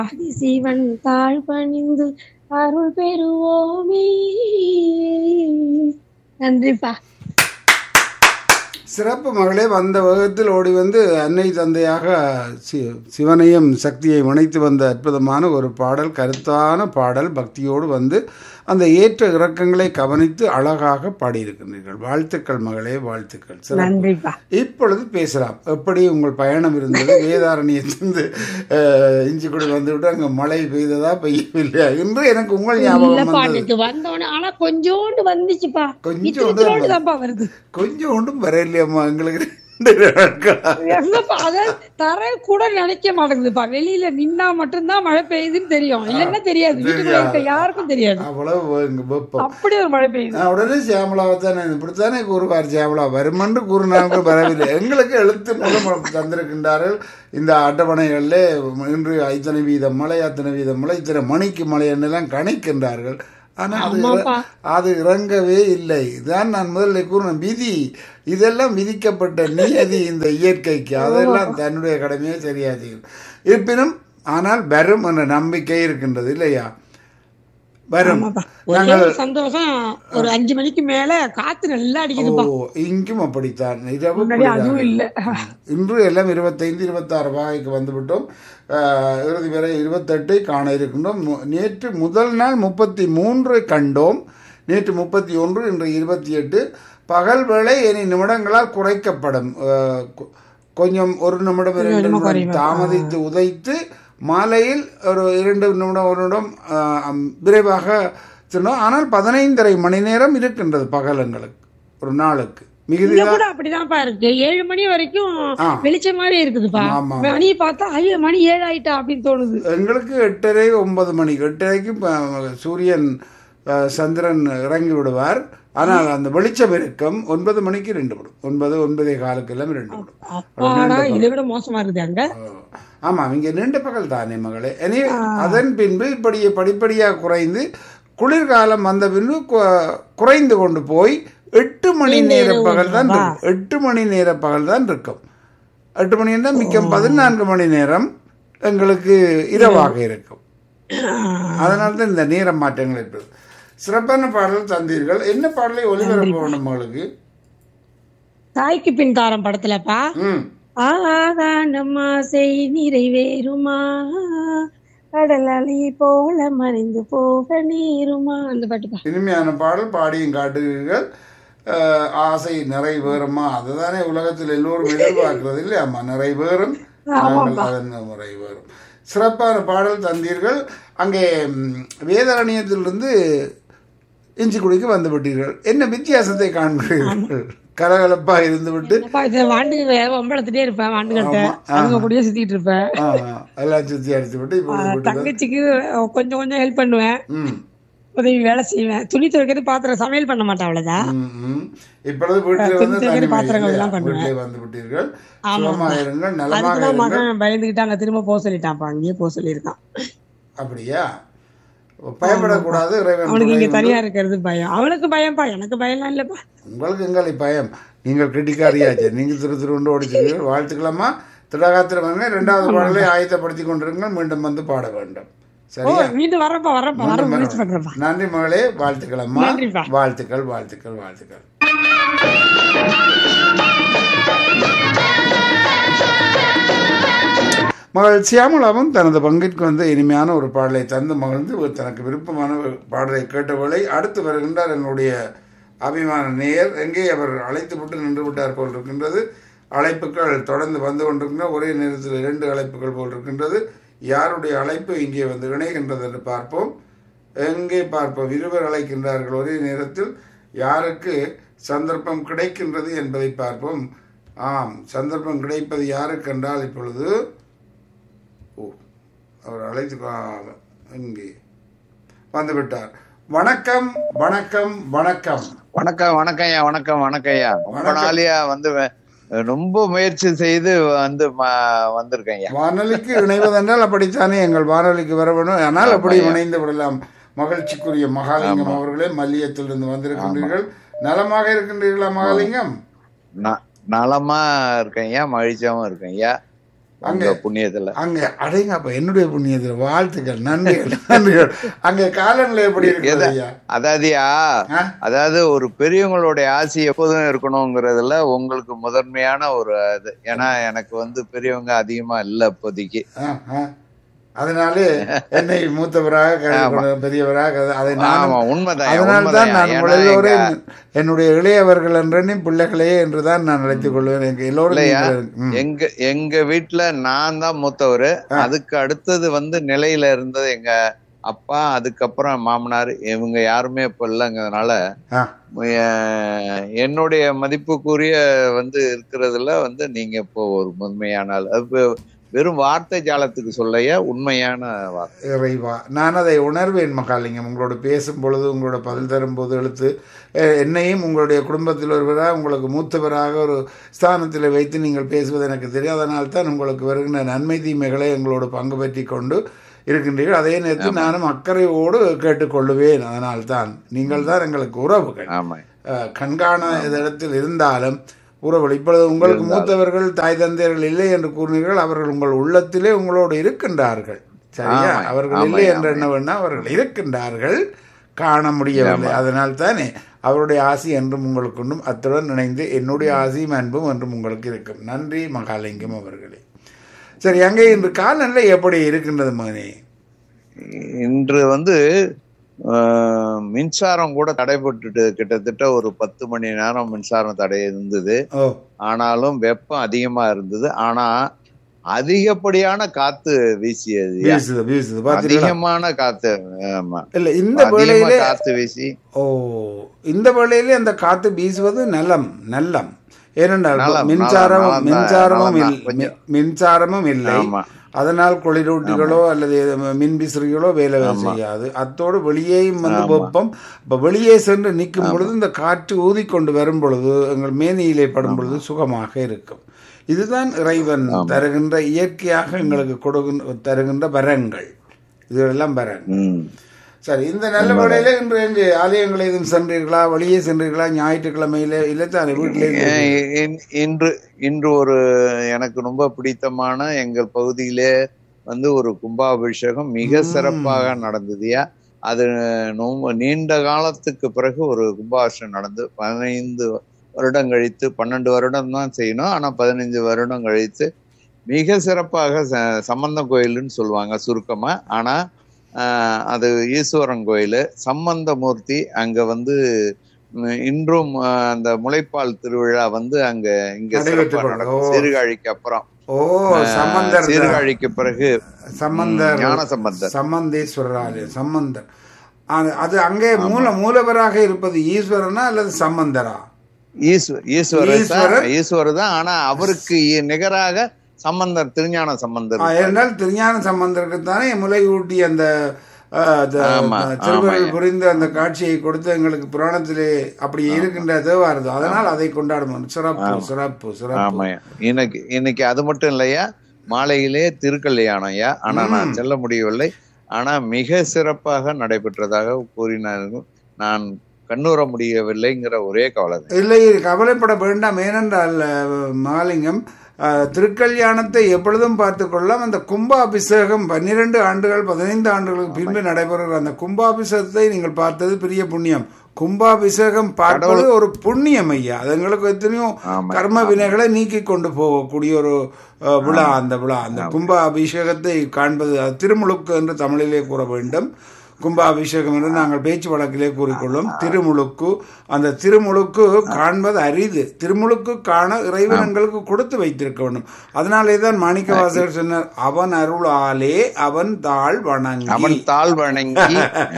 சிவன் தாழ் பணிந்து அருள் பெறுவோமே நன்றிப்பா சிறப்பு மகளே வந்த வேகத்தில் ஓடி வந்து அன்னை தந்தையாக சி சிவனையும் சக்தியை இணைத்து வந்த அற்புதமான ஒரு பாடல் கருத்தான பாடல் பக்தியோடு வந்து அந்த ஏற்ற இறக்கங்களை கவனித்து அழகாக பாடியிருக்கின்றீர்கள் வாழ்த்துக்கள் மகளே வாழ்த்துக்கள் சிறப்பு நன்றிப்பா இப்பொழுது பேசலாம் எப்படி உங்கள் பயணம் இருந்தது வேதாரண்யத்திலிருந்து அஹ், இஞ்சிக்குடி வந்துவிட்டு அங்கே மழை பெய்ததா பெய்யவில்லையா என்று எனக்கு உங்கள் ஞாபகம் இல்லப்பா வந்தது நேத்து வந்தோடனே ஆனா கொஞ்சோண்டு வந்துச்சுப்பா கொஞ்சோண்டு இத்தினோண்டு தான்ப்பா வருது கொஞ்சம் ஒன்றும் வரையிலையம்மா எங்களுக்கு ரெண்டு நாட்களா என்னப்பா அத தர கூட நினைக்க மாட்டேங்குதுப்பா வெளியில நின்னா மட்டும்தான் மழை பெய்யுதுன்னு தெரியும் இல்லன்னா தெரியாது வீட்டுக்குள்ள இருக்க யாருக்கும் தெரியாது அவ்வளவு இங்க வெப்பம் அப்படி ஒரு மழை பெய்யுது நான் உடனே சியாமலாவை தானே இப்படித்தானே கூறுவார் சியாமலா வருமென்று கூறினார்கள் வரவில்லை எங்களுக்கு எழுத்து மூலம் தந்திருக்கின்றார்கள் இந்த அட்டவணைகளில் இன்று இத்தனை வீதம் மழை அத்தனை வீதம் மழை இத்தனை மணிக்கு மழை என்னெல்லாம் கணிக்கின்றார்கள் ஆனால் அது ஆமாப்பா. அது இறங்கவே இல்லை இதான் நான் முதல்ல கூறினேன் விதி இதெல்லாம் விதிக்கப்பட்ட நியதி இந்த இயற்கைக்கு அதெல்லாம் தன்னுடைய கடமையை சரியா செய்யும் இருப்பினும் ஆனால் வரும் என்ற நம்பிக்கை இருக்கின்றது இல்லையா வரும் ஆமாப்பா. ஒரே ஒரு சந்தோஷம் ஒரு அஞ்சு மணிக்கு மேல காத்து நல்லா அடிக்குதுப்பா ஓ இங்கும் அப்படித்தான் இரவு முன்னாடி அதுவும் இல்ல இன்று எல்லாம் இருபத்தைந்து இருபத்தாறு வகைக்கு வந்துவிட்டோம் ஆஹ், இறுதி வரை இருபத்தெட்டை காண இருக்கின்றோம் மு- நேற்று முதல் நாள் முப்பத்தி மூன்று கண்டோம் நேற்று முப்பத்தி ஒன்று இன்று இருபத்தி எட்டு பகல் வேளை இனி நிமிடங்களால் குறைக்கப்படும் ஆஹ், கொ- கொஞ்சம் ஒரு நிமிடம் இரண்டு நிமிடம் தாமதித்து உதைத்து மாலையில் ஒரு இரண்டு நிமிடம் ஒரு நிமிடம் ஆஹ், விரைவாக சென்றோம் ஆனால் பதினைந்தரை மணி நேரம் இருக்கின்றது பகலங்களுக்கு ஒரு நாளுக்கு மிகுதி இங்க கூட அப்படிதான்ப்பா இருக்கு ஏழு மணி வரைக்கும் ஆ. வெளிச்சமாவே இருக்குதுப்பா ஆமா. மணி பார்த்தா ஐயோ மணி ஏழு ஆயிட்டா அப்படின்னு தோணுது எங்களுக்கு எட்டரை ஒன்பது மணி எட்டரைக்கு ப- சூரியன் அஹ், சந்திரன் இறங்கி விடுவார் ஆனால் அந்த வெளிச்சம் இருக்கும் ஒன்பது மணிக்கு ரெண்டு விடும் ஒன்பது ஒன்பதே காலுக்கெல்லாம் ரெண்டு விடும் அப்பாடா இதை விட மோசமா இருக்குது அங்க ஆமாம் இங்கே நீண்ட பகல் தானே மகளே இனி அதன் பின்பு இப்படி படிப்படியாக குறைந்து குளிர்காலம் வந்த பின்பு கு- குறைந்து கொண்டு போய் எட்டு மணி நேர பகல் தான் இருக்கும் எட்டு மணி நேர பகல் தான் இருக்கும் எட்டு மணி நேரம் மிக்கம் பதினான்கு மணி நேரம் எங்களுக்கு இரவாக இருக்கும் அதனால தான் இந்த நேர மாற்றங்கள் இருப்பது சிறப்பான பாடல் தந்தீர்கள் என்ன பாடலை ஒளிபரப்ப வேண்டும் உங்களுக்கு தாய்க்கு பின் தாரம் படத்துலப்பா ம் ஆகானம் ஆசை நிறைவேறுமா கடல் அலை போல மறைந்து போக நேருமா அந்த பாட்டுப்பா இனிமையான பாடல் பாடியும் காட்டுகிறீர்கள் அஹ், ஆசை நிறைவேறுமா அதுதானே உலகத்தில் எல்லோரும் எதிர்பார்க்கிறது இல்லையாம்மா நிறைவேறும் நாங்கள் அதன் நிறைவேறும் சிறப்பான பாடல் தந்தீர்கள் அங்கே ம், வேதாரண்யத்திலிருந்து இஞ்சிக்குடிக்கு வந்து விட்டீர்கள் என்ன வித்தியாசத்தை காண்கிறீர்கள் கலகலப்பா இருந்துவிட்டு அப்பா இது வாண்டு வம்பளத்துட்டே இருப்பேன் வாண்டுகிட்ட அவங்க கூடயே சுத்திட்டு இருப்பேன் ஆ, எல்லாம் சுத்தி அடித்து விட்டு இப்போ வீட்டுக்கு தங்கச்சிக்கு கொஞ்சம் கொஞ்சம் ஹெல்ப் பண்ணுவேன் ம் உதவி வேலை செய்வேன் துணி துவைக்கிறது பாத்திரம் சமையல் பண்ண மாட்டேன் அவ்வளவுதான் ம், ம். இப்பொழுது வீட்டில் வந்து துணி தனிமை பாத்திரங்கள் இல்லையா? எல்லாம் பண்ணுவேன். வீட்டிலே வந்து விட்டீர்கள் சுகமாக இருங்கள் நலமாக அதுக்குதான் இருங்கள் மகன் பயந்துகிட்டு அங்க திரும்ப போக சொல்லிட்டான்ப்பா அங்கேயே போக சொல்லியிருக்கான் அப்படியா பயப்படக்கூடாது இறைவன் அவனுக்கு இங்க துணை தனியா இருக்கிறது பயம் அவனுக்கு பயம்ப்பா எனக்கு பயம்லாம் இல்லப்பா உங்களுக்கு எங்களை பயம் நீங்கள் கிட்டிக்காரியாச்சு நீங்கள் திரு திருண்டு ஓடிச்சிருக்கீர்கள் வாழ்த்துக்கலாமா திடகாத்திரமாக இரண்டாவது பாடலை ஆயத்தப்படுத்தி கொண்டிருங்கள் மீண்டும் வந்து பாட வேண்டும் ஓ சரியா மீண்டும் வரப்பா வரப்பா வர முயற்சி பண்றப்பா நன்றி மகளே வாழ்த்துக்களம்மா நன்றிப்பா. வாழ்த்துக்கள் வாழ்த்துக்கள் வாழ்த்துக்கள் மகள் சியாமலாவும் தனது பங்கிற்கு வந்து இனிமையான ஒரு பாடலை தந்து மகிழ்ந்து ஒரு தனக்கு விருப்பமான ஒரு பாடலை கேட்டவளை அடுத்து வருகின்றார் என்னுடைய அபிமான நேயர் எங்கே அவர் அழைத்து விட்டு நின்று விட்டார் போல் இருக்கின்றது அழைப்புகள் தொடர்ந்து வந்து கொண்டிருக்கின்ற ஒரே நேரத்தில் இரண்டு அழைப்புகள் போல் இருக்கின்றது யாருடைய அழைப்பு இங்கே வந்து இணைகின்றது என்று பார்ப்போம் எங்கே பார்ப்போம் இருவர் அழைக்கின்றார்கள் ஒரே நேரத்தில் யாருக்கு சந்தர்ப்பம் கிடைக்கின்றது என்பதை பார்ப்போம் ஆம் சந்தர்ப்பம் கிடைப்பது யாருக்கு என்றால் இப்பொழுது ஓ அவர் அழைத்து கா- இங்கே வந்துவிட்டார் வணக்கம் வணக்கம் வணக்கம் வணக்கம் வணக்கம் ஐயா வணக்கம் வணக்கம் ஐயா ரொம்ப நாளையா வந்து வே- ரொம்ப முயற்சி செய்து வந்து ம- வந்திருக்கேன் ஐயா வானொலிக்கு இணைவதென்றால் அப்படித்தானே எங்கள் வானொலிக்கு வர வேண்டும் ஆனால் அப்படி இணைந்து விடலாம் மகிழ்ச்சிக்குரிய மகாலிங்கம் அவர்களே மல்லியத்திலிருந்து வந்திருக்கின்றீர்கள் நலமாக இருக்கின்றீர்களா மகாலிங்கம் ந- நலமா இருக்கேன் ஐயா மகிழ்ச்சியாவும் இருக்கேன் ஐயா அங்க புண்ணியத்துல அங்க அடைங்க அப்ப என்னுடைய புண்ணியத்துல வாழ்த்துக்கள் நன்றிகள் நன்றிகள் அங்க காலநிலை எப்படி இருக்கு எத- ஐயா அதாவதுயா ஆ? அதாவது ஒரு பெரியவங்களுடைய ஆசை எப்போதும் இருக்கணுங்கிறதுல உங்களுக்கு முதன்மையான ஒரு இது ஏன்னா எனக்கு வந்து பெரியவங்க அதிகமா இல்ல இப்போதைக்கு ஆ, ஆ. அதனாலே என்னை மூத்தவராக கருதி கொண்டு பெரியவராக கருதி- அதை ஆமா நானும் உண்மைதான் அதனால்தான் நான் உண்மைதான் உங்கள் ஏன்னா எல்லோரும் எங்க- என்னுடைய இளையவர்கள் என்றே பிள்ளைகளே என்றுதான் நான் அழைத்துக் கொள்வேன் எங்க எல்லோரும் இல்லையா? நீங்கள், ம். எங்க எங்க வீட்டுல நான் தான் மூத்தவரு அதுக்கு அடுத்தது வந்து நிலையில இருந்தது எங்க அப்பா அதுக்கப்புறம் மாமனார் இவங்க யாருமே இப்ப இல்லைங்கிறதுனால ஆ, எ- என்னுடைய மதிப்புக்குரிய வந்து இருக்கிறதுல வந்து நீங்க இப்போ ஒரு உண்மையான ஆள். அது வெ- வெறும் வார்த்தை ஜாலத்துக்கு சொல்லையா உண்மையான வார்த்தை இறைவா நான் அதை உணர்வேன் மகாலிங்கம் உங்களோட பேசும் பொழுது உங்களோட பதில் தரும் போது எழுத்து அஹ், என்னையும் உங்களுடைய குடும்பத்தில் ஒருவராக உங்களுக்கு மூத்தவராக ஒரு ஸ்தானத்தில் வைத்து நீங்கள் பேசுவது எனக்கு தெரியும் அதனால் தான் உங்களுக்கு வருகின்ற நன்மை தீமைகளை எங்களோடு பங்கு பற்றி கொண்டு இருக்கின்றீர்கள் அதே நேரத்தில் நானும் அக்கறையோடு கேட்டுக்கொள்ளுவேன் அதனால் தான் நீங்கள் தான் எங்களுக்கு உறவுகள் ஆமா அஹ், கண்காண இடத்தில் இருந்தாலும் உறவுகள் இப்பொழுது உங்களுக்கு மூத்தவர்கள் தாய் தந்தையர்கள் இல்லை என்று கூறினீர்கள் அவர்கள் உங்கள் உள்ளத்திலே உங்களோடு இருக்கின்றார்கள் சரியா ஆமாம், அவர்கள் இல்லை என்று என்ன வேண்டாம் அவர்கள் இருக்கின்றார்கள் காண முடியவில்லை அதனால் தானே அவருடைய ஆசி என்றும் உங்களுக்கு உண்டும் அத்துடன் இணைந்து என்னுடைய ஆசியும் அன்பும் என்றும் உங்களுக்கு இருக்கும் நன்றி மகாலிங்கம் அவர்களே சரி அங்கே இன்று காலநிலை எப்படி இருக்கின்றது மகனே இன்று வந்து அஹ், மின்சாரம் கூட தடைபட்டுட்டு கிட்டத்தட்ட ஒரு பத்து மணி நேரம் மின்சாரம் தடை இருந்தது ஓ ஆனாலும் வெப்பம் அதிகமா இருந்தது ஆனா அதிகப்படியான காத்து வீசியது வீசுது வீசுது பாத்தீங்களா அதிகமான காத்து ஆமா இல்ல இந்த அதிகமா வேளையிலே காத்து வீசி ஓ இந்த வேளையிலே அந்த காத்து வீசுவது நலம் நல்லம் ஏனென்றால் நலம், மின்சாரம் நலம், நலம் தான், மின்சாரமும் நலம் தான், இல்- கொஞ்சம். மின்சாரமும் இல்லை ஆமா அதனால் குளிரூட்டிகளோ அல்லது மின் விசிறிகளோ வேலை செய்யாது அத்தோடு வெளியேயும் வந்து வெப்பம் இப்ப வெளியே சென்று நிற்கும் பொழுது இந்த காற்று ஊதிக்கொண்டு வரும் பொழுது எங்கள் மேனியிலே படும் பொழுது சுகமாக இருக்கும் இதுதான் இறைவன் தருகின்ற இயற்கையாக எங்களுக்கு கொடுக்கின்ற தருகின்ற வரங்கள் இதெல்லாம் வரன் ம் சரி இந்த நல்ல வேளையில இன்று எங்கு ஆலயங்கள் எதுவும் சென்றீர்களா வெளியே சென்றீர்களா ஞாயிற்றுக்கிழமையில இல்லத்தானே வீட்டிலே ஏன் இன்- இன்று இன்று ஒரு எனக்கு ரொம்ப பிடித்தமான எங்கள் பகுதியிலே வந்து ஒரு கும்பாபிஷேகம் மிக சிறப்பாக நடந்ததுயா அது ரொம்ப நீண்ட காலத்துக்கு பிறகு ஒரு கும்பாபிஷேகம் நடந்து பதினைந்து வருடம் கழித்து பன்னெண்டு வருடம் தான் செய்யணும் ஆனா பதினைந்து வருடம் கழித்து மிக சிறப்பாக ச- சம்பந்தம் கோயில்னு சொல்லுவாங்க சுருக்கமா ஆனா ஆஹ், அது ஈஸ்வரன் கோயில் சம்பந்தமூர்த்தி அங்க வந்து உம், இன்றும் ஆஹ், அந்த முளைப்பால் திருவிழா வந்து அங்க இங்க நடைபெற்றுக் சிறப்பா கொண்டு- நடக்கும் ஓ. சீர்காழிக்கு அப்புறம் ஓ சம்பந்தர் சீர்காழிக்கு பிறகு சம்பந்தர் ஞான சம்பந்தர் சம்பந்தேஸ்வரர் ஆலயம் சம்பந்தர் அது- அது அங்கே மூல மூலவராக இருப்பது ஈஸ்வரனா அல்லது சம்பந்தரா ஈஸ்வ- ஈஸ்வரர் தான் ஈஸ்வரர். ஈஸ்வரர் தான் ஆனா அவருக்கு இ- நிகராக சம்பந்தர் திருஞான சம்பந்தர் ஆ, ஏனென்றால் திருஞான சம்பந்தருக்கு தானே முலை ஊட்டி அந்த ஆ, அந்த ஆமா, திருவருள் ஆமாய்யா. புரிந்து அந்த காட்சியை கொடுத்து எங்களுக்கு புராணத்திலே அப்படி இருக்கின்ற தேவாரது அதனால் அதை கொண்டாடுவோம் சிறப்பு சிறப்பு சிறப்பு ஆமாய்யா இன்னைக்கு இன்னைக்கு அது மட்டும் இல்லையா மாலையிலே திருக்கல்யாணம் ஐயா ஆனா நான் செல்ல முடியவில்லை ஆனா மிக சிறப்பாக நடைபெற்றதாக கூறினார்கள் நான் கண்ணுற முடியவில்லைங்கிற ஒரே கவலை தான். இல்லை கவலைப்பட வேண்டாம் ஏனென்றால் அஹ், மகாலிங்கம் அஹ், திருக்கல்யாணத்தை எப்பொழுதும் பார்த்து கொள்ளலாம் அந்த கும்பாபிஷேகம் பன்னிரண்டு ஆண்டுகள் பதினைந்து ஆண்டுகளுக்கு பின்பு நடைபெறுகிற அந்த கும்பாபிஷேகத்தை நீங்கள் பார்த்தது பெரிய புண்ணியம் கும்பாபிஷேகம் பார்ப்பது ஒரு புண்ணியம் ஐயா அது எங்களுக்கு எத்தனையோ ஆமா. கர்ம வினைகளை நீக்கி கொண்டு போகக்கூடிய ஒரு அஹ், விழா அந்த விழா அந்த கும்பாபிஷேகத்தை காண்பது அது திருமுழுக்கு என்று தமிழிலே கூற வேண்டும் கும்பாபிஷேகம் என்று நாங்கள் பேச்சு வழக்கிலே கூறிக்கொள்ளும் திருமுழுக்கு அந்த திருமுழுக்கு காண்பது அரிது திருமுழுக்கு காண இறைவன் எங்களுக்கு கொடுத்து வைத்திருக்க வேண்டும் அதனாலே தான் மாணிக்க வாசகர் சொன்னார் அவன் அருளாலே அவன் தாழ் வணங்கி அவன் தாழ் வணங்கி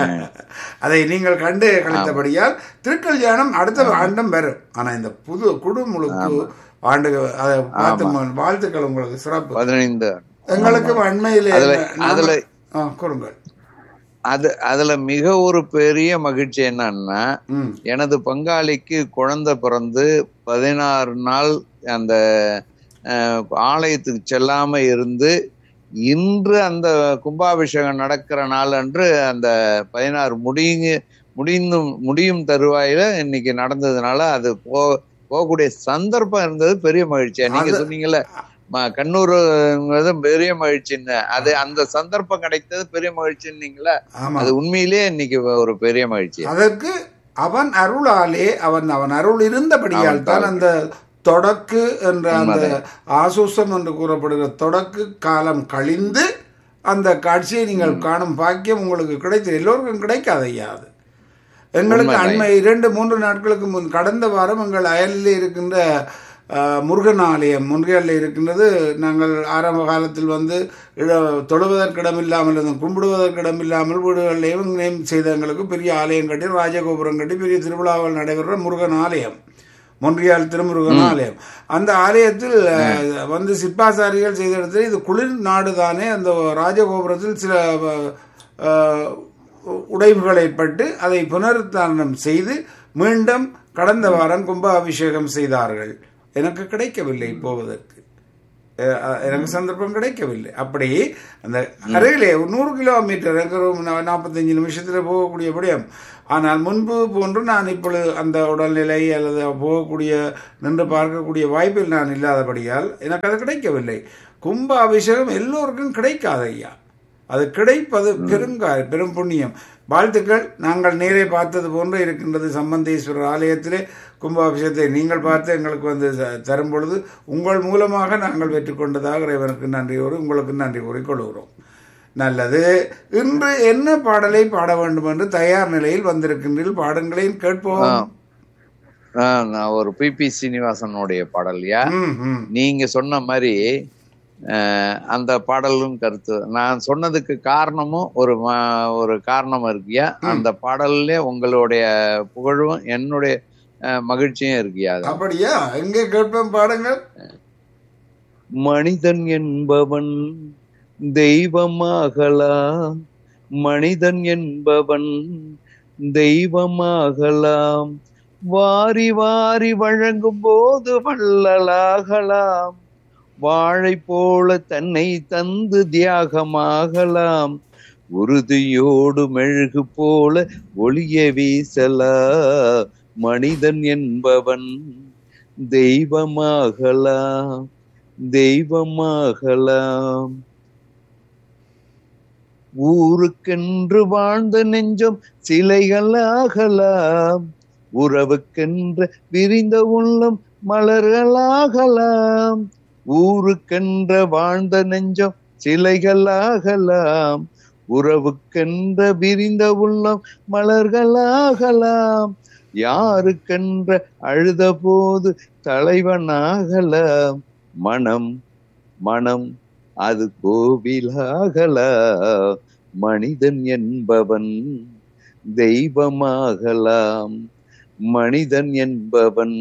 அதை நீங்கள் கண்டு கழித்தபடியால் திருக்கல்யாணம் அடுத்த ஆண்டும் வரும் ஆனா இந்த புது குடுமுழுக்கு ஆண்டு அதை பார்த்து வாழ்த்துக்கள் உங்களுக்கு சிறப்பு பதினைந்து எங்களுக்கு அண்மையிலே அதுல- நாங்கள்- அதுல- ஆ, கூறுங்கள் அது அதுல மிக ஒரு பெரிய மகிழ்ச்சி என்னன்னா ம் எனது பங்காளிக்கு குழந்தை பிறந்து பதினாறு நாள் அந்த அஹ், ஆலயத்துக்கு செல்லாம இருந்து இன்று அந்த கும்பாபிஷேகம் நடக்கிற நாள் அன்று அந்த பதினாறு முடியுங்க முடிந்தும் முடியும் தருவாயில இன்னைக்கு நடந்ததுனால அது போ போகக்கூடிய சந்தர்ப்பம் இருந்தது பெரிய மகிழ்ச்சியா நீங்க அது- சொன்னீங்கல்ல ம- கண்ணூருங்கிறது பெரிய மகிழ்ச்சின்னு அது அந்த சந்தர்ப்பம் கிடைத்தது பெரிய மகிழ்ச்சின்னீங்களா ஆமா அது உண்மையிலேயே இன்னைக்கு ஒரு பெரிய மகிழ்ச்சி அதற்கு அவன் அருளாலே அவன் அவன் அருள் இருந்தபடியால் அவன் தான் தாள். அந்த தொடக்கு என்ற அந்த உண்மைதான். ஆசூசம் என்று கூறப்படுகிற தொடக்கு காலம் கழிந்து அந்த காட்சியை நீங்கள் காணும் பாக்கியம் உங்களுக்கு கிடைத்தது எல்லோருக்கும் கிடைக்காது ஐயா அது எங்களுக்கு உண்மைதான். அண்மை இரண்டு மூன்று நாட்களுக்கு முன் கடந்த வாரம் எங்கள் அயலில் இருக்கின்ற அஹ், முருகன் ஆலயம் முருகனில் இருக்கின்றது நாங்கள் ஆரம்ப காலத்தில் வந்து இட- தொழுவதற்கு இடமில்லாமல் இருந்தோம் கும்பிடுவதற்கு இடமில்லாமல் வீடுகளிலேயும் நேம் செய்த எங்களுக்கு பெரிய ஆலயம் கட்டி ராஜகோபுரம் கட்டி பெரிய திருவிழாவில் நடைபெறுற முருகன் ஆலயம் மொன்றியால் திருமுருகன் ஆலயம் அந்த ஆலயத்தில் அஹ், வந்து சிற்பாசாரிகள் செய்த இடத்துல இது குளிர் நாடு தானே அந்த ராஜகோபுரத்தில் சில அஹ், உடைவுகள் ஏற்பட்டு அதை புனருத்தாரணம் செய்து மீண்டும் கடந்த வாரம் கும்பாபிஷேகம் செய்தார்கள் எனக்கு கிடைக்கவில்லை போவதற்கு அஹ் அஹ் எனக்கு சந்தர்ப்பம் கிடைக்கவில்லை அப்படி அந்த அருகிலே ஒரு நூறு கிலோமீட்டர் எனக்கு ஒரு நா- நாற்பத்தஞ்சு நிமிஷத்தில் போகக்கூடிய விடயம் ஆனால் முன்பு போன்று நான் இப்பொழுது அந்த உடல்நிலை அல்லது போகக்கூடிய நின்று பார்க்கக்கூடிய வாய்ப்பில் நான் இல்லாதபடியால் எனக்கு அது கிடைக்கவில்லை கும்ப அபிஷேகம் எல்லோருக்கும் கிடைக்காது ஐயா அது கிடைப்பது பெருங்கா பெரும் புண்ணியம் வாழ்த்துக்கள் நாங்கள் நேரே பார்த்தது போன்று இருக்கின்றது சம்பந்தேஸ்வரர் ஆலயத்திலே கும்பாபிஷேகத்தை நீங்கள் பார்த்து எங்களுக்கு வந்து த- தரும் பொழுது உங்கள் மூலமாக நாங்கள் பெற்றுக்கொண்டதாக இறைவனுக்கு நன்றியோடு உங்களுக்கு நன்றி கூறிக்கொள்கிறோம் நல்லது இன்று என்ன பாடலை பாட வேண்டும் என்று தயார் நிலையில் வந்திருக்கின்றீர்கள் பாடங்களையும் கேட்போம் ஆ, நான் ஒரு பி பி சீனிவாசனுடைய பாடல்யா ம், ம். நீங்க சொன்ன மாதிரி அஹ், அந்த பாடலும் கருத்து நான் சொன்னதுக்கு காரணமும் ஒரு ம- ஒரு காரணம் இருக்கியா அந்த பாடல்ல உங்களுடைய புகழும் என்னுடைய அஹ், மகிழ்ச்சியும் இருக்கியா அது அப்படியா எங்கே கேட்போம் பாடுங்கள் மனிதன் என்பவன் தெய்வமாகலாம் மனிதன் என்பவன் தெய்வமாகலாம் வாரி வாரி வழங்கும் போது வள்ளலாகலாம் வாழை போல தன்னை தந்து தியாகமாகலாம் உறுதியோடு மெழுகு போல ஒளிய வீசலா மனிதன் என்பவன் தெய்வமாகலாம் தெய்வமாகலாம் ஊருக்கென்று வாழ்ந்த நெஞ்சம் சிலைகளாகலாம் உறவுக்கென்று விரிந்த உள்ளம் மலர்களாகலாம் ஊருக்கென்ற வாழ்ந்த நெஞ்சம் சிலைகளாகலாம் உறவுக்கென்ற விரிந்த உள்ளம் மலர்களாகலாம் யாருக்கென்ற அழுத போது தலைவனாகலாம் மனம் மனம் அது கோவிலாகலாம் மனிதன் என்பவன் தெய்வமாகலாம் மனிதன் என்பவன்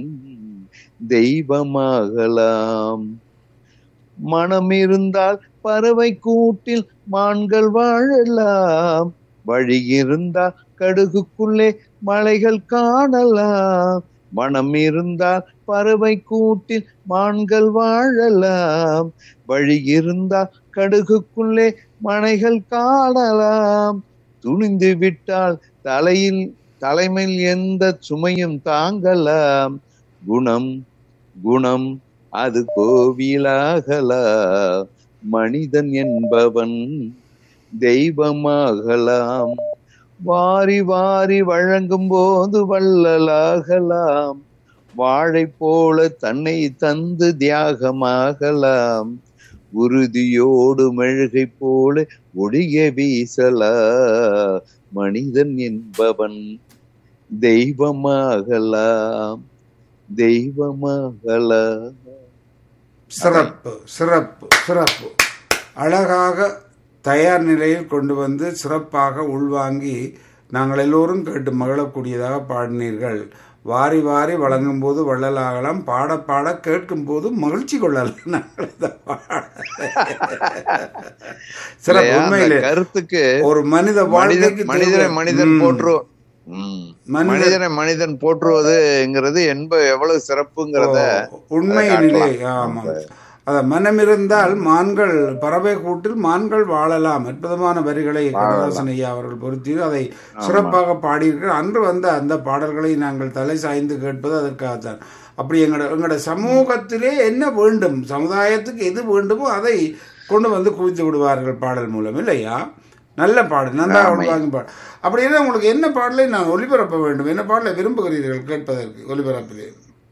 தெய்வமாகலாம் மனம் இருந்தால் பறவை கூட்டில் மான்கள் வாழலாம் வழி இருந்தால் கடுகுக்குள்ளே மலைகள் காணலாம் மனம் இருந்தால் பறவை கூட்டில் மான்கள் வாழலாம் வழி இருந்தால் கடுகுக்குள்ளே மனைகள் காணலாம் துணிந்து விட்டால் தலையில் தலைமையில் எந்த சுமையும் தாங்கலாம் குணம் குணம் அது கோவிலாகலாம் மனிதன் என்பவன் தெய்வமாகலாம் வாரி வாரி வழங்கும் போது வள்ளலாகலாம் வாழை போல தன்னை தந்து தியாகமாகலாம் உறுதியோடு மெழுகை போல ஒளிய வீசலா மனிதன் என்பவன் தெய்வமாகலாம் தெய்வமாகலாம் சிறப்பு சிறப்பு சிறப்பு அழகாக தயார் நிலையில் கொண்டு வந்து சிறப்பாக உள்வாங்கி நாங்கள் எல்லோரும் கேட்டு மகிழக்கூடியதாக பாடினீர்கள் வாரி வாரி வழங்கும் போது வள்ளலாகலாம் பாட பாட கேட்கும் போது மகிழ்ச்சி கொள்ளலாம் நாங்கள் இந்த பாடலை. சிறப்பு இல்லையா? அந்த உண்மையிலே கருத்துக்கு ஒரு மனித மனிதன் வாழ்க்கைக்கு மனிதனை தேவை- மனிதன் ம். போற்று ம். மனிதன் மனிதனை மனிதன் போற்றுவதுங்கிறது என்ப எவ்வளவு சிறப்புங்கிறத ஓ, உண்மை அதை நிலை காட்டலாம். ஆமாம் அத மனம் இருந்தால் மான்கள் பறவை கூட்டில் மான்கள் வாழலாம் அற்புதமான வரிகளை கண்ணதாசன் ஐயா அவர்கள் பொருத்தி அதை சிறப்பாக பாடியிருக்கிறார் அன்று வந்த அந்த பாடல்களை நாங்கள் தலை சாய்ந்து கேட்பது அதற்காகத்தான் அப்படி எங்களோட எங்களோட சமூகத்திலே என்ன வேண்டும் சமுதாயத்துக்கு எது வேண்டுமோ அதை கொண்டு வந்து குவித்து விடுவார்கள் பாடல் மூலம் இல்லையா நல்ல பாடல் நல்லா உள்வாங்கி பாடல் அப்படி என்ன உங்களுக்கு என்ன பாடலை நான் ஒளிபரப்ப வேண்டும் என்ன பாடலை விரும்புகிறீர்கள் கேட்பதற்கு ஒளிபரப்பிலே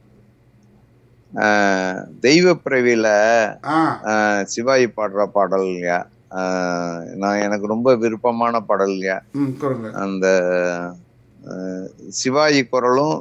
ஆஹ் தெய்வ பிறவியில ஆ ஆஹ் சிவாஜி பாடுற பாடல்யா ஆஹ் நான் எனக்கு ரொம்ப விருப்பமான பாடல்யா ம் கூறுங்க அந்த ஆஹ் சிவாஜி குரலும்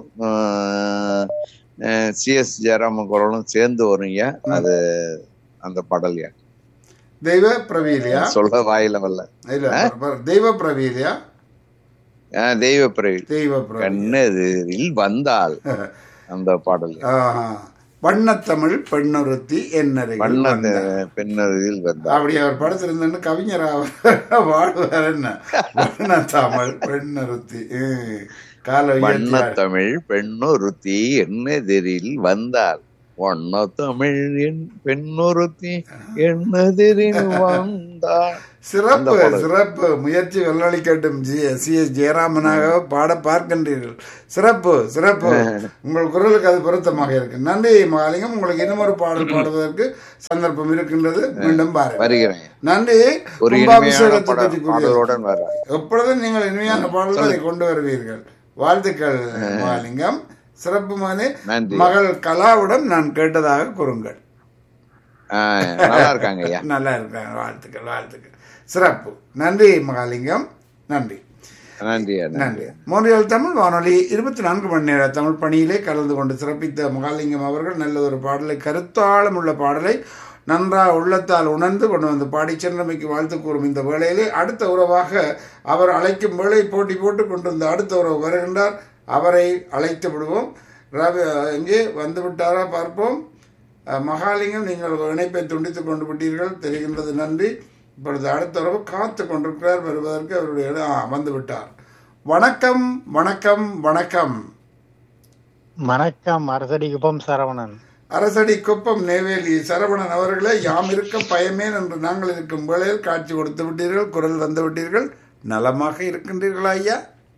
சி எஸ் ஜெயராமன் குரலும் சேர்ந்து வருங்க அது அந்த பாடல்யா தெய்வ பிரவீலியா சொல்ல வாயில வரல இல்ல பர- தெய்வ பிரவீலியா ஆஹ் தெய்வ பிறவி தெய்வ பிரவி கண்ணெதிரில் வந்தால் அந்த பாடல் ஆஹா. வண்ணத்தமிழ் பெண்ணொருத்தி என்னருகில் வண்ண வந்தாள். பெண்ணெதிரில் வந்தால் அப்படி அவர் படத்திலிருந்து கவிஞராக வாழ்வார் என்ன வண்ணத்தமிழ் பெண்ணொருத்தி ம். கால உயர்த்தியார். வண்ணத்தமிழ் பெண்ணொருத்தி என்னெதிரில் வந்தால் வண்ணத்தமிழ் என் பெண்ணொருத்தி என்னெதிரில் வந்தால் சிறப்பு அந்த பாடல். சிறப்பு முயற்சி வெள்ளளிக்கட்டும் ஜி சி எஸ் ஜெயராமனாக பாட பார்க்கின்றீர்கள் சிறப்பு சிறப்பு உங்கள் குரலுக்கு அது பொருத்தமாக இருக்கு நன்றி மகாலிங்கம் உங்களுக்கு இன்னும் ஒரு பாடல் பாடுவதற்கு சந்தர்ப்பம் இருக்கின்றது மீண்டும் பாருங்கள் வருகிறேன் நன்றி ஒரு இனிமையான கும்பாபிஷேகத்தை பாடல் பற்றி கூறியது. பாடலுடன் வர எப்பொழுதும் நீங்கள் இனிமையான பாடல்களை கொண்டு வருவீர்கள் வாழ்த்துக்கள் மகாலிங்கம் சிறப்பு மகனே நன்றி மகள் கலாவிடம் நான் கேட்டதாக கூறுங்கள் ஆஹ் நல்லா இருக்காங்க ஐயா நல்லா இருக்காங்க வாழ்த்துக்கள் வாழ்த்துக்கள் சிறப்பு நன்றி மகாலிங்கம் நன்றி நன்றி ஐயா நன்றி மோன்றியல் தமிழ் வானொலி இருபத்தி நான்கு மணி நேர தமிழ் பணியிலே கலந்து கொண்டு சிறப்பித்த மகாலிங்கம் அவர்கள் நல்லதொரு பாடலை கருத்தாழம் உள்ள பாடலை நன்றாக உள்ளத்தால் உணர்ந்து கொண்டு வந்து பாடி சென்றமைக்கு வாழ்த்து கூறும் இந்த வேளையிலே அடுத்த உறவாக அவர் அழைக்கும் வேளை போட்டி போட்டு கொண்டு வந்த அடுத்த உறவு வருகின்றார் அவரை அழைத்து விடுவோம் ரவி எங்கே வந்து விட்டாரா பார்ப்போம் அஹ், மகாலிங்கம் நீங்கள் இணைப்பை துண்டித்துக் கொண்டு விட்டீர்கள் தெரிகின்றது நன்றி இப்பொழுது அடுத்த உறவு காத்து கொண்டிருக்கிறார் வருவதற்கு அவருடைய இடம் ஆ, வந்து விட்டார் வணக்கம் வணக்கம் வணக்கம் வணக்கம் அரசடிக்குப்பம் சரவணன் அரசடி குப்பம் நெய்வேலி சரவணன் அவர்களே யாம் இருக்க பயமேன் என்று நாங்கள் இருக்கும் வேளையில் காட்சி கொடுத்து விட்டீர்கள் குரல் வந்து விட்டீர்கள் நலமாக இருக்கின்றீர்களா ஐயா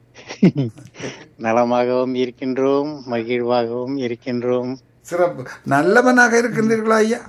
நலமாகவும் இருக்கின்றோம் மகிழ்வாகவும் இருக்கின்றோம் சிறப்பு நல்லவனாக இருக்கின்றீர்களா ஐயா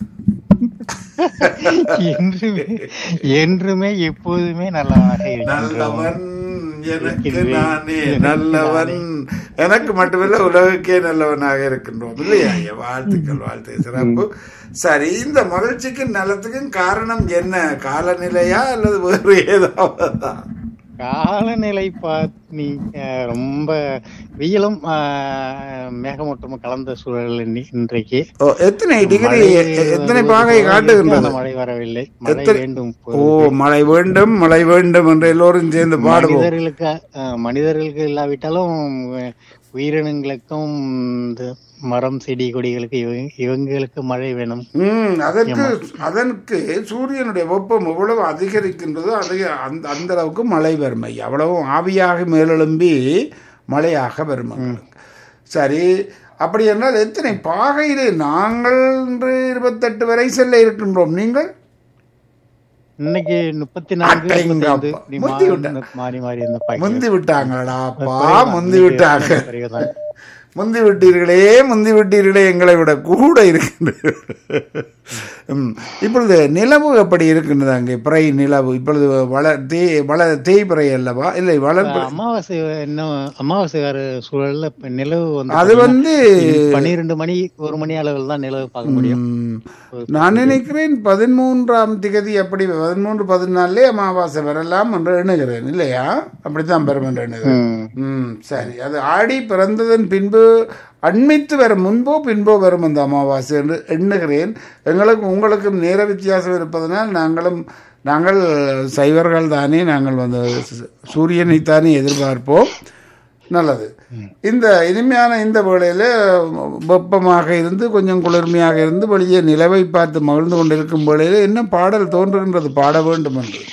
என்றுமே என்றுமே எப்போதுமே நல்லவனாக இருக்கின்றோம் நல்லவன் எனக்கு நானே நல்லவன் எனக்கு மட்டுமில்ல உலகுக்கே நல்லவனாக இருக்கின்றோம் இல்லையா ஐயா வாழ்த்துக்கள் வாழ்த்து சிறப்பு சரி இந்த மகிழ்ச்சிக்கும் நலத்துக்கும் காரணம் என்ன காலநிலையா அல்லது வேறு ஏதாவது காலநிலை பார்த்து நீங்க ரொம்ப வெயிலும் ஆஹ், மேகமூட்டமும் கலந்த சூழல் இன்னி- இன்றைக்கு ஓ, எத்தனை டிகிரி மழை எ- எத்தனை வருவது பாகை போல காட்டுகின்றது இருக்கு, ஆனா மழை வரவில்லை மழை எத்தனை- வேண்டும் ஓ மழை வேண்டும் மழை வேண்டும் என்று எல்லோரும் சேர்ந்து பாடுவோம் மனிதர்களுக்கு அஹ், மனிதர்களுக்கு இல்லாவிட்டாலும் அஹ், உயிரினங்களுக்கும் இந்த மரம் செடி கொடிகளுக்கு இவங்க- இவங்களுக்கு மழை வேணும் ம் அதற்கு அதற்கு சூரியனுடைய வெப்பம் எவ்வளவு அதிகரிக்கின்றதோ அதிக அந்த அந்த அளவுக்கு மழை வரும் ஐயா அவ்வளவும் ஆவியாக மேலெழும்பி மழையாக வரும் எங்களுக்கு. சரி அப்படி என்றால் எத்தனை பாகையிலே நாங்கள் இன்று இருபத்தெட்டு வரை செல்ல இருக்கின்றோம் நீங்கள் இன்னைக்கு முப்பத்தி நான்கு அடேங்கப்பா. முப்பத்தைந்து இப்படி முந்தி மாறி- விட்டா. மாறி மாறி இந்த பாக்கி முந்தி விட்டாங்களாடா அப்பா குறைவுதான். முந்தி இன்னைக்கு விட்டாங்க குறைவுதான். முந்தி விட்டீர்களே முந்தி விட்டீர்களே எங்களை விட கூட இருக்கின்றது ம். இப்பொழுது நிலவு எப்படி இருக்கின்றது அங்கே பிறை நிலவு இப்பொழுது வள தே வள தேய்பிறை அல்லவா இல்லை வளர்ப்பு அமாவாசை இன்னும் அமாவாசை வர சூழல்ல இப்ப நிலவு வந்து அது வந்து பன்னிரெண்டு மணி ஒரு மணி அளவில் தான் நிலவு பார்க்க முடியும் ம், நான் நினைக்கிறேன் பதிமூன்றாம் திகதி அப்படி பதிமூன்று பதினாலே அமாவாசை வரலாம் என்று எண்ணுகிறேன் இல்லையா அப்படித்தான் பெறும் என்று எண்ணுகிறேன் ம். ம் சரி அது ஆடி பிறந்ததன் பின்பு அண்மித்து வரும் முன்போ பின்போ வரும் அந்த அமாவாசை என்று எண்ணுகிறேன் எங்களுக்கு உங்களுக்கும் நேர வித்தியாசம் இருப்பதனால் நாங்களும் நாங்கள் சைவர்கள் தானே நாங்கள் வந்து சு- சூரியனைத்தானே எதிர்பார்ப்போம் நல்லது இந்த இனிமையான இந்த வேளையில வெப்பமாக இருந்து கொஞ்சம் குளிர்மையாக இருந்து வெளியே நிலவை பார்த்து மகிழ்ந்து கொண்டிருக்கும் வேளையில என்ன பாடல் தோன்றுகின்றது பாட வேண்டும் என்று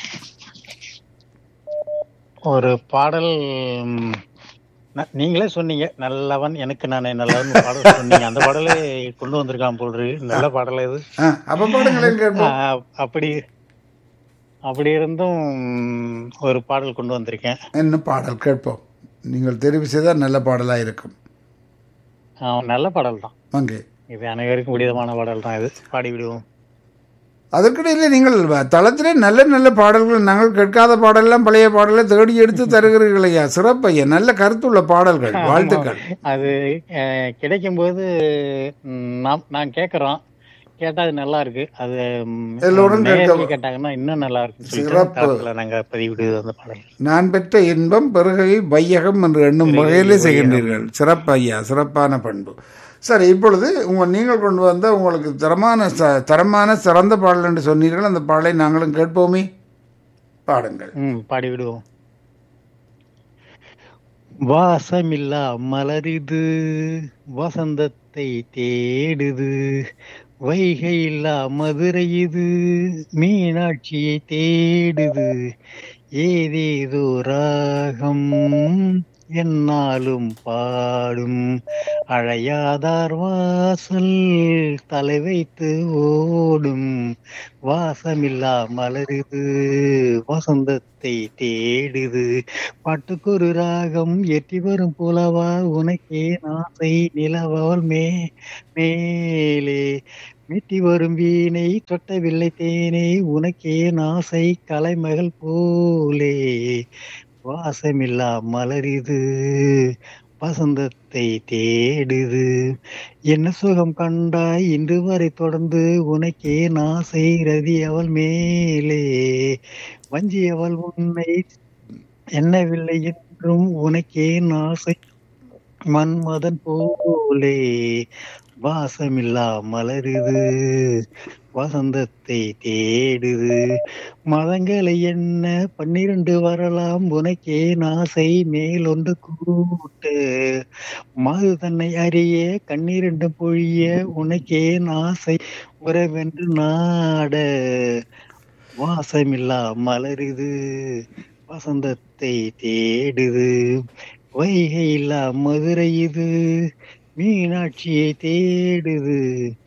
ஒரு பாடல் ம், ந- நீங்களே சொன்னீங்க நல்லவன் எனக்கு நானே நல்லவன் பாடல் சொன்னீங்க அந்த பாடலே கொண்டு வந்திருக்கான் போல் இருக்கு. நல்ல பாடல் இது ஆ, அப்ப பாடுங்களேன் கேட்போம் ஆ, அப்படி அப்படி இருந்தும் ம், ஒரு பாடல் கொண்டு வந்திருக்கேன் என்ன பாடல் கேட்போம் நீங்கள் தெரிவு செய்தால் நல்ல பாடலாக இருக்கும் ஆ, நல்ல பாடல் தான் அங்கே இது அனைவருக்கும் பிடித்தமான பாடல் தான் இது பாடி விடுவோம் அதற்கிடையில் நீங்கள் வ- தளத்திலே நல்ல நல்ல பாடல்கள் நாங்கள் கேட்காத பாடலாம் பழைய பாடலை தேடி எடுத்து தருகிறீர்கள் ஐயா சிறப்பையா நல்ல கருத்துள்ள பாடல்கள் வாழ்த்துக்கள் அது அஹ், கிடைக்கும்போது ம், நாம் நான் கேட்குறோம் கேட்டா அது நல்லா இருக்கு அது ம், எல்லோரும் நேயர்கள் கேட்க- கேட்டாங்கன்னா இன்னும் நல்லா இருக்குன்னு சொல்லிட்டு சிறப்பு. தளத்துல நாங்க பதிவிடுவது அந்த பாடல் நான் பெற்ற இன்பம் பெருகை வையகம் என்று எண்ணும் வகையிலே செய்கின்றீர்கள் சிறப்பு ஐயா சிறப்பான பண்பு சரி இப்பொழுது உங்க நீங்கள் கொண்டு வந்த உங்களுக்கு தரமான ச- தரமான சிறந்த பாடல் என்று சொன்னீர்கள் அந்த பாடலை நாங்களும் கேட்போமே பாடுங்கள் ம் பாடி விடுவோம் வாசமில்லா மலரிது வசந்தத்தை தேடுது வைகை இல்லா மதுரை இது மீனாட்சியை தேடுது ஏதேதோ ராகம் என்னாலும் பாடும் அழையாதார் வாசல் தலை வைத்து ஓடும் வாசமில்லா மலருது வசந்தத்தை தேடுது பாட்டுக்கொரு ராகம் எட்டி வரும் புலவா உனக்கே நாசை நிலவல் மே மேலே மீட்டி வரும் வீணை தொட்டவில்லை தேனே உனக்கே நாசை கலைமகள் போலே வாசமில்லா மலரிது வசந்தத்தை தேடுது என்ன சுகம் கண்டாய் இன்று வரை தொடர்ந்து உனக்கே நாசை ரதி அவள் மேலே வஞ்சி அவள் உன்னை என்னவில்லை என்றும் உனக்கே நாசை மன்மதன் போலே வாசமில்லா மலருது வசந்தத்தை தேடுது மதங்களை என்ன பன்னிரண்டு வரலாம் உனக்கே நாசை மேலொன்று கூட்டு மது தன்னை அறிய கண்ணீரண்டு பொழிய உனக்கே நாசை உறவென்று நாட வாசமில்லா மலருது வசந்தத்தை தேடுது வைகை இல்லா மதுரை இது மீனாட்சியை தேடுது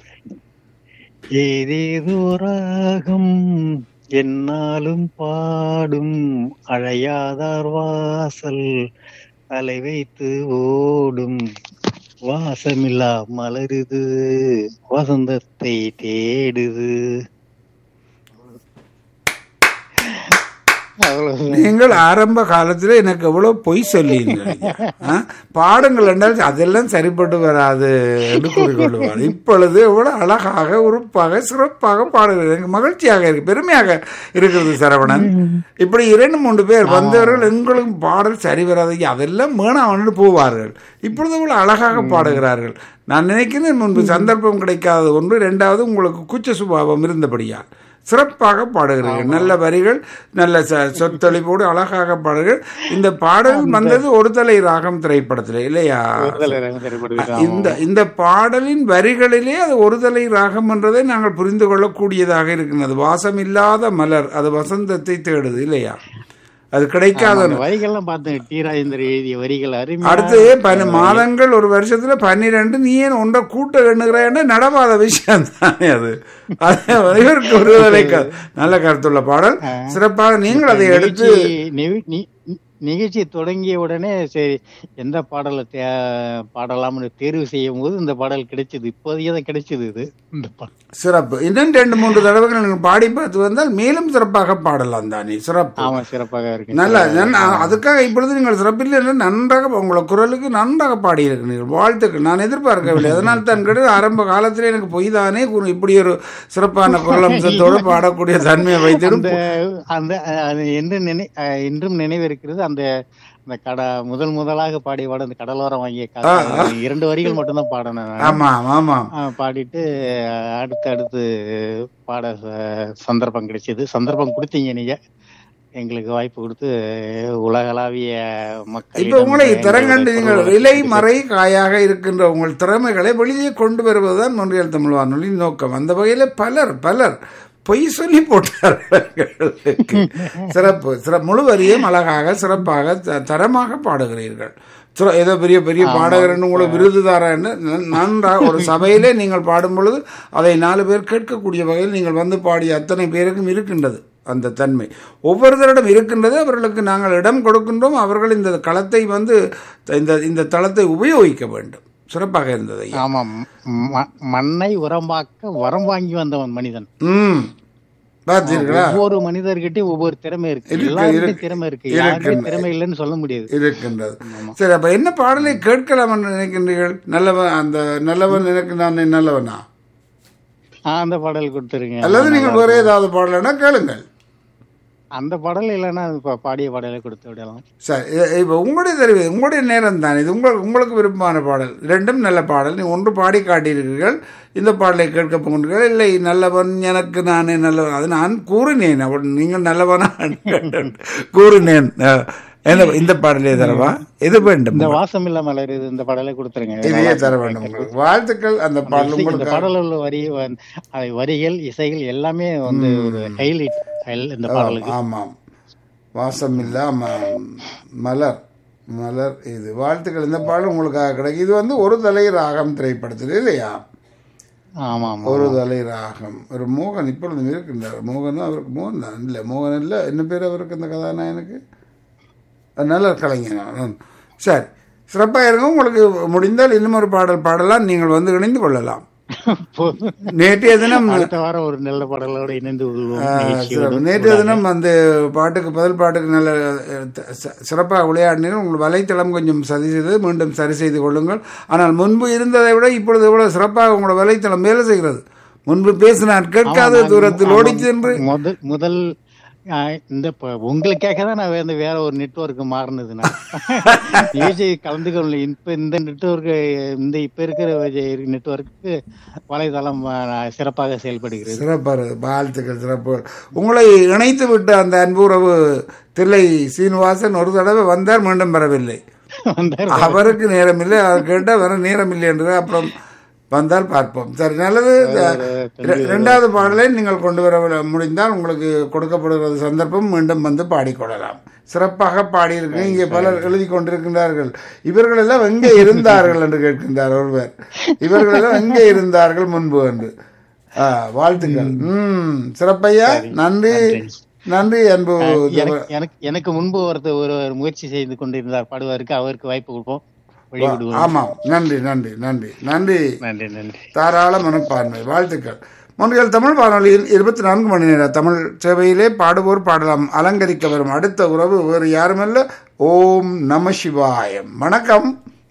ஏதேதோ ராகம் என்னாலும் பாடும் அழையாதார் வாசல் தலை வைத்து ஓடும் வாசமில்லா மலருது வசந்தத்தை தேடுது அவ்வளவு நீங்கள் ஆரம்ப காலத்தில் எனக்கு எவ்வளவு பொய் சொல்லியிருந்தீங்க ஆ? பாடுங்கள் என்றால் அதெல்லாம் சரிப்பட்டு வராது என்று கூறிக்கொள்வார் இப்பொழுது எவ்வளவு அழகாக உறுப்பாக சிறப்பாக பாடுகிறது எனக்கு மகிழ்ச்சியாக இருக்கு பெருமையாக இருக்கிறது சரவணன் இப்படி இரண்டு மூன்று பேர் வந்தவர்கள் எங்களுக்கு பாடல் சரி வராது ஐயா, அதெல்லாம் வேணாம்னு போவார்கள் இப்பொழுது இவ்வளவு அழகாக பாடுகிறார்கள் நான் நினைக்கிறேன் முன்பு சந்தர்ப்பம் கிடைக்காத ஒன்று ரெண்டாவது உங்களுக்கு கூச்ச சுபாவம் இருந்தபடியால் சிறப்பாக பாடுகிறீர்கள் நல்ல வரிகள் நல்ல ச- சொற்தொழிப்போடு அழகாக பாடுகிறீர்கள் இந்த பாடல் வந்தது ஒரு தலை ராகம் திரைப்படத்தில் இல்லையா ஒருதலை ராகம் திரைப்படத்துக்கு இந்த இந்த பாடலின் வரிகளிலே அது ஒரு தலை ராகம் என்றதை நாங்கள் புரிந்து கொள்ளக்கூடியதாக இருக்கின்றது வாசம் இல்லாத மலர் அது வசந்தத்தை தேடுது இல்லையா அது கிடைக்காத அந்த வரிகள்லாம் பார்த்தேன் டி ராஜேந்தர் எழுதிய வரிகள் அருமையா அடுத்து பன்ன மாதங்கள் ஒரு வருஷத்துல பன்னிரெண்டு நீ ஏன் ஒன்றை கூட்ட எண்ணுகிறேன்னு நடவாத விஷயம் தானே அது அது இவருக்கு ஒரு வேலைக்கு நல்ல கருத்துள்ள பாடல் சிறப்பாக நீங்கள் அதை எடுத்து நிகழ்ச்சி நிவி- நி- நி- நிகழ்ச்சி தொடங்கிய உடனே சரி எந்த பாடலை தே பாடலாம்னு தேர்வு செய்யும் போது இந்த பாடல் கிடைச்சது இப்போதையே தான் கிடைச்சது இது இந்த பாடல் சிறப்பு இன்னும் ரெண்டு மூன்று தடவைகள் நீங்கள் பாடி பார்த்து வந்தால் மேலும் சிறப்பாக பாடலாம் தானே சிறப்பு ஆமா சிறப்பாக இருக்கு நல்ல நன்- அதுக்காக இப்பொழுது நீங்கள் சிறப்பில் இல்லை நன்றாக உங்களை குரலுக்கு நன்றாக பாடியிருக்கிறீர்கள் வாழ்த்துக்கள் நான் எதிர்பார்க்கவில்லை அதனால் தான் கிடையாது ஆரம்ப காலத்தில் எனக்கு பொய் தானே கூறு- இப்படி ஒரு சிறப்பான குரல் அம்சத்தோடு பாடக்கூடிய தன்மையை வைத்திடும் அந்த அந்த அஹ், அது என்று நினை அஹ், இன்றும் நினைவு இருக்கிறது அந்த அந்த கட முதல் முதலாக பாடிய பாடம் அந்த கடலோரம் வாங்கிய கதை இரண்டு வரிகள் மட்டும்தான் பாடினேன் நான். ஆமாம் ஆமாம் ஆ, பாடிட்டு அஹ், அடுத்து அடுத்து பாட ச- சந்தர்ப்பம் கிடைச்சது சந்தர்ப்பம் கொடுத்தீங்க நீங்க எங்களுக்கு வாய்ப்பு கொடுத்து உலகளாவிய மக்கள் இப்ப உங்களை திறங்கண்டு நீங்கள் இலை மறை காயாக இருக்கின்ற உங்கள் திறமைகளை வெளியே கொண்டு வருவதுதான் மொழியல் தமிழ் வானொலியின் நோக்கம் அந்த வகையில பலர் பலர் பொய் சொல்லி போட்டார்கள் சிறப்பு சிற முழுவரியும் அழகாக சிறப்பாக த- தரமாக பாடுகிறீர்கள் சிற- ஏதோ பெரிய பெரிய பாடகர்னு உங்களை விருதுதாரன்னு நன்- நன்றாக ஒரு சபையிலே நீங்கள் பாடும் பொழுது அதை நாலு பேர் கேட்கக்கூடிய வகையில் நீங்கள் வந்து பாடிய அத்தனை பேருக்கும் இருக்கின்றது அந்த தன்மை ஒவ்வொருத்தரிடம் இருக்கின்றது அவர்களுக்கு நாங்கள் இடம் கொடுக்கின்றோம் அவர்கள் இந்த களத்தை வந்து இந்த இந்த தளத்தை உபயோகிக்க வேண்டும் சிறப்பாக இருந்தது ஐயா ஆமாம் ம- மண்ணை உரமாக்க வரம் வாங்கி வந்தவன் மனிதன் ம் பார்த்தீர்களா ஒவ்வொரு மனிதர்கிட்டயும் ஒவ்வொரு திறமை இருக்கு இருக்கு, எல்லாருக்கும் இருக்கு. திறமை இருக்கு யாருமே இருக்கின்ற- திறமை இல்லைன்னு சொல்ல முடியாது இருக்கின்றது சரி அப்ப என்ன பாடலை கேட்கலாம் என்று நினைக்கின்றீர்கள் நல்லவன் அந்த நல்லவன் எனக்கு நான் நல்லவனா ஆ, அந்த பாடல் கொடுத்துருங்க அல்லது நீங்கள் வேற ஏதாவது பாடலைன்னா கேளுங்கள் அந்த பாடல் இல்லைன்னா இப்ப பாடிய பாடலை கொடுத்து விடலாம் சரி இ- இப்ப உங்களுடைய தெரிவு உங்களுடைய நேரம் தான் இது உங்களுக்கு உங்களுக்கு விருப்பமான பாடல் ரெண்டும் நல்ல பாடல் நீ ஒன்று பாடி காட்டியிருக்கிறீர்கள் இந்த பாடலை கேட்க போகிறீர்கள் இல்லை நல்லவன் எனக்கு நானே நல்லவன் அது நான் கூறினேன் அவன் நீங்கள் நல்லவனா கூறினேன் அஹ், என்ன இந்த பாடலே தரவா எது வேண்டும் இந்த வாசம் இல்ல மலருது இந்த பாடலை கொடுத்துருங்க இதையே தர வேண்டும் உங்களுக்கு வாழ்த்துக்கள் அந்த பாடல் இந்த உங்களுக்கு பாடல் உள்ள வரி வ- அது வரிகள் இசைகள் எல்லாமே வந்து ஒரு ஹைலைட் இந்த பாடலுக்கு ஆமாம் வாசம் இல்ல மலர் மலர் இது வாழ்த்துக்கள் இந்த பாடல் உங்களுக்காக கிடைக்கும் இது வந்து ஒரு தலை ராகம் திரைப்படத்தில் இல்லையா ஆமா ஆமா ஒரு தலை ராகம் ஒரு மோகன் இப்பொழுதும் இருக்கின்றார் மோகனும் அவருக்கு மோகன் தான் இல்லை மோகன் இல்லை என்ன பேர் அவருக்கு இந்த கதாநாயகனுக்கு நல்ல கலைஞர் ம். சரி சிறப்பாக இருங்க உங்களுக்கு முடிந்தால் இன்னும் ஒரு பாடல் பாடலாம் நீங்கள் வந்து இணைந்து கொள்ளலாம் நேற்றைய தினம் அடுத்த வாரம் ஒரு நல்ல பாடலோட இணைந்து கொள்வோம் நிகழ்ச்சியோடு. சிறப்பு. நேற்றைய தினம் அந்த பாட்டுக்கு பதில் பாட்டுக்கு நல்ல அஹ், த- ச- சிறப்பாக விளையாடினீர்கள் உங்கள் வலைத்தளம் கொஞ்சம் சரி செய்து மீண்டும் சரி செய்து கொள்ளுங்கள் ஆனால் முன்பு இருந்ததை விட இப்பொழுது எவ்வளவு சிறப்பாக உங்களோட வலைத்தளம் வேலை செய்கிறது முன்பு பேசினார் கேட்காத தூரத்தில் ஓடிச் சென்று முதல் முதல் ஆ, இந்த ப- உங்களுக்காக தான் நான் வந்து வேற ஒரு நெட்வொர்க் மாறினது நான் நிகழ்ச்சி கலந்துக்கல இப்ப இந்த நெட்வொர்க் இந்த இப்ப இருக்கிற நெட்வொர்க்கு வலைதளம் ஆ, சிறப்பாக செயல்படுகிறது சிறப்பாக வாழ்த்துக்கள் சிறப்பு உங்களை இணைத்து விட்ட அந்த அன்புறவு தில்லை சீனிவாசன் ஒரு தடவை வந்தார் மீண்டும் வரவில்லை வந்தார். அவருக்கு நேரம் இல்லை அவர் கேட்டால் வர நேரம் இல்லை என்று அப்புறம் வந்தால் பார்ப்போம் சரி நல்லது ரெ- இரண்டாவது பாடலை நீங்கள் கொண்டு வர முடிந்தால் உங்களுக்கு கொடுக்கப்படுகிறது சந்தர்ப்பம் மீண்டும் வந்து பாடிக்கொள்ளலாம் சிறப்பாக பாடியிருக்கு இங்கே பலர் எழுதி கொண்டிருக்கின்றார்கள் இவர்கள் எல்லாம் எங்கே இருந்தார்கள் என்று கேட்கின்றார் ஒருவர் இவர்கள் எல்லாம் எங்கே இருந்தார்கள் முன்பு என்று ஆ, வாழ்த்துக்கள் ம் சிறப்பையா நன்றி நன்றி அன்பு எனக்கு எனக்கு எனக்கு முன்பு ஒருத்தர் ஒரு ஒரு முயற்சி செய்து கொண்டிருந்தார் பாடுவாருக்கு அவருக்கு வாய்ப்பு கொடுப்போம் வெளியிடுவோம் ஆமாம் நன்றி நன்றி நன்றி நன்றி நன்றி நன்றி தாராள மனப்பான்மை வாழ்த்துக்கள் முன்கள் தமிழ் வானொலியில் இருபத்தி நான்கு மணி நேர தமிழ் சேவையிலே பாடுவோர் பாடலாம் அலங்கரிக்க வரும் அடுத்த உறவு வேறு யாருமல்ல ஓம் நம சிவாயம் வணக்கம்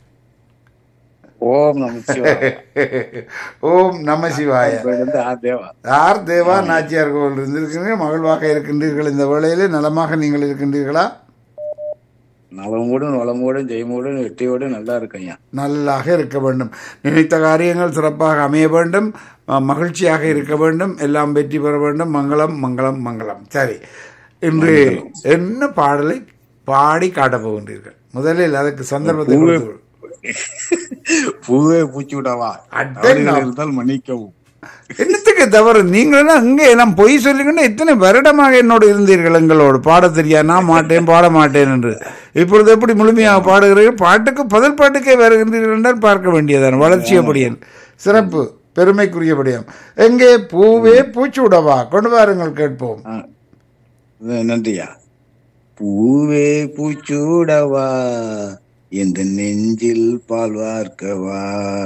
ஓம் நமச்சிவாய ஓம் நம சிவாய இருந்து ஆ தேவா யார் தேவா நாச்சியார் கோவில் இருந்திருக்கிறீர்கள் மகிழ்வாக இருக்கின்றீர்கள் இந்த வேளையிலே நலமாக நீங்கள் இருக்கின்றீர்களா நலமோடும் வளமோடும் ஜெயமோடும் வெற்றியோடும் நல்லா இருக்கையா நல்லாக இருக்க வேண்டும் நினைத்த காரியங்கள் சிறப்பாக அமைய வேண்டும் அஹ், மகிழ்ச்சியாக இருக்க வேண்டும் எல்லாம் வெற்றி பெற வேண்டும் மங்களம் மங்களம் மங்களம் சரி இன்று என்ன பாடலை பாடி காட்டப் போகின்றீர்கள் முதலில் அதுக்கு சந்தர்ப்பத்தை பூவே- கொடுத்து விடு. பூவே பூச்சி விடவா அடே தவறுகள் நான். இருந்தால் மன்னிக்கவும் என்னத்துக்கு தவறு நீங்களும் அங்கே எல்லாம் பொய் சொல்லுங்கன்னா இத்தனை வருடமாக என்னோடு இருந்தீர்கள் எங்களோடு பாட தெரியா நான் மாட்டேன் பாட மாட்டேன் என்று இப்பொழுது எப்படி முழுமையாக பாடுகிறீர்கள் பாட்டுக்கு பதில் பாட்டுக்கே வருகின்றீர்கள் என்றால் பார்க்க வேண்டியதான் வளர்ச்சி அப்படியன் சிறப்பு பெருமைக்குரியபடியாம் எங்கே பூவே பூச்சூடவா கொண்டு வாருங்கள் கேட்போம் ஆ. இது நன்றியா பூவே பூச்சூடவா இந்த நெஞ்சில் பால் வார்க்கவா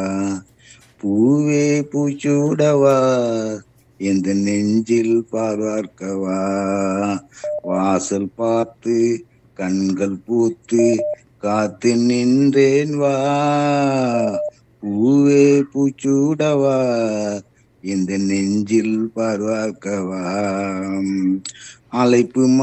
பூவே பூச்சூடவா இந்த நெஞ்சில் பால் வார்க்கவா வாசல் பார்த்து கண்கள் பூத்து காத்து நின்றேன் வா பூவே பூச்சூடவா இந்த நெஞ்சில் பார்வார்க்கவா அழைப்பு